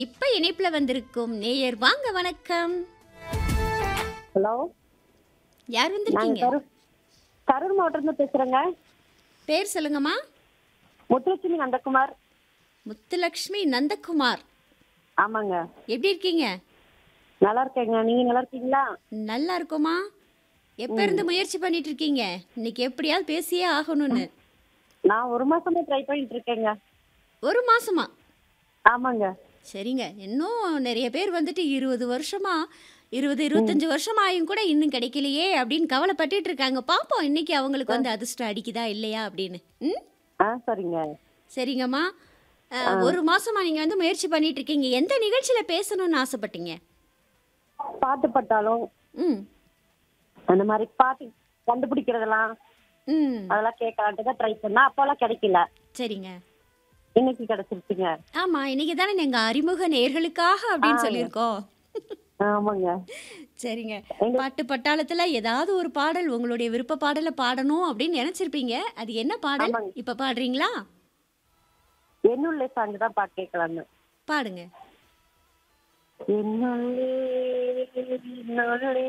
இப்ப இணைப்புல வந்திருக்கும் நேயர் வாங்க வணக்கம் ஹலோ யார் நாங்க வந்திருக்கீங்க கரூர் கரூர் மாவட்டத்துல பேசுறேங்க பேர் சொல்லுங்கம்மா முத்துலட்சுமி நந்தகுமார் முத்துலக்ஷ்மி நந்தகுமார் ஆமாங்க எப்படி இருக்கீங்க நல்லா இருக்கேங்க நீங்க நல்லா இருக்கீங்களா நல்லா இருக்குமா எப்ப இருந்து முயற்சி பண்ணிட்டு இருக்கீங்க இன்னைக்கு எப்படியாவது பேசியே ஆகணும்னு நான் ஒரு மாசமா ட்ரை பண்ணிட்டு இருக்கேங்க ஒரு மாசமா ஆமாங்க சரிங்க இன்னும் நிறைய பேர் வந்துட்டு இருபது வருஷமா இருபது இருபத்தஞ்சு வருஷம் ஆயும் கூட இன்னும் கிடைக்கலையே அப்படின்னு கவலைப்பட்டுட்டு இருக்காங்க பாப்போம் இன்னைக்கு அவங்களுக்கு வந்து அதிர்ஷ்டம் அடிக்குதா இல்லையா அப்படின்னு ம் ஆ சரிங்க சரிங்கம்மா அஹ், ஒரு மாசமா நீங்க வந்து முயற்சி பண்ணிட்டு இருக்கீங்க எந்த நிகழ்ச்சியில பேசணும்னு ஆசைப்பட்டீங்க பாட்டு பட்டாலும் ம் அந்த மாதிரி பாட்டு கண்டுபிடிக்கிறதெல்லாம் ம் அதெல்லாம் கேட்கலான்ட்டு தான் ட்ரை பண்ணா அப்போல்லாம் கிடைக்கல சரிங்க இன்னைக்கு கிடைச்சிருச்சுங்க ஆமா இன்னைக்கு தானே எங்க அறிமுக நேர்களுக்காக அப்படின்னு ஆ. சொல்லியிருக்கோம் ஆமாங்க சரிங்க எங்க- பாட்டு பட்டாளத்துல ஏதாவது ஒரு பாடல் உங்களுடைய விருப்ப பாடலை பாடணும் அப்படின்னு நினைச்சிருப்பீங்க அது என்ன பாடல் ஆமாங்க. இப்ப பாடுறீங்களா என்னுள்ளே சாங் தான் பாட்டு கேட்கலான்னு பாடுங்க என்னுள்ளே என்னுள்ளே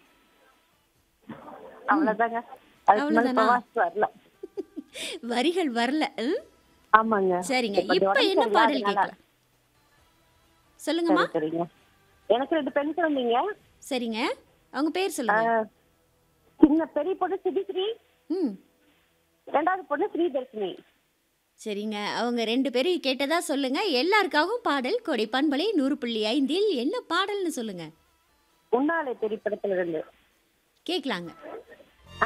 அவ்வளவுதாங்க அதுக்கு மேல அவ்வளவுதானா? பிரவாஸ் வரல வரிகள் வரல ம்? ஆமாங்க சரிங்க இப்ப இப்ப உடம்பு என்ன சரியில்லை, பாடல் அதனால. கேட்கலாம் சொல்லுங்கம்மா சரி, சரிங்க எனக்கு ரெண்டு பெண் குழந்தைங்க சரிங்க அவங்க பேர் சொல்லுங்க ஆஹ், சின்ன பெரிய பொண்ணு சிபிஸ்ரீ ம் ரெண்டாவது பொண்ணு ஸ்ரீதர்ஷினி சரிங்க அவங்க ரெண்டு பேரும் கேட்டதா சொல்லுங்க எல்லாருக்காகவும் பாடல் கொடை பண்பலை நூறு புள்ளி ஐந்தில் என்ன பாடல்னு சொல்லுங்க உன்னாலே திரைப்படத்துல இருந்து கேட்கலாங்க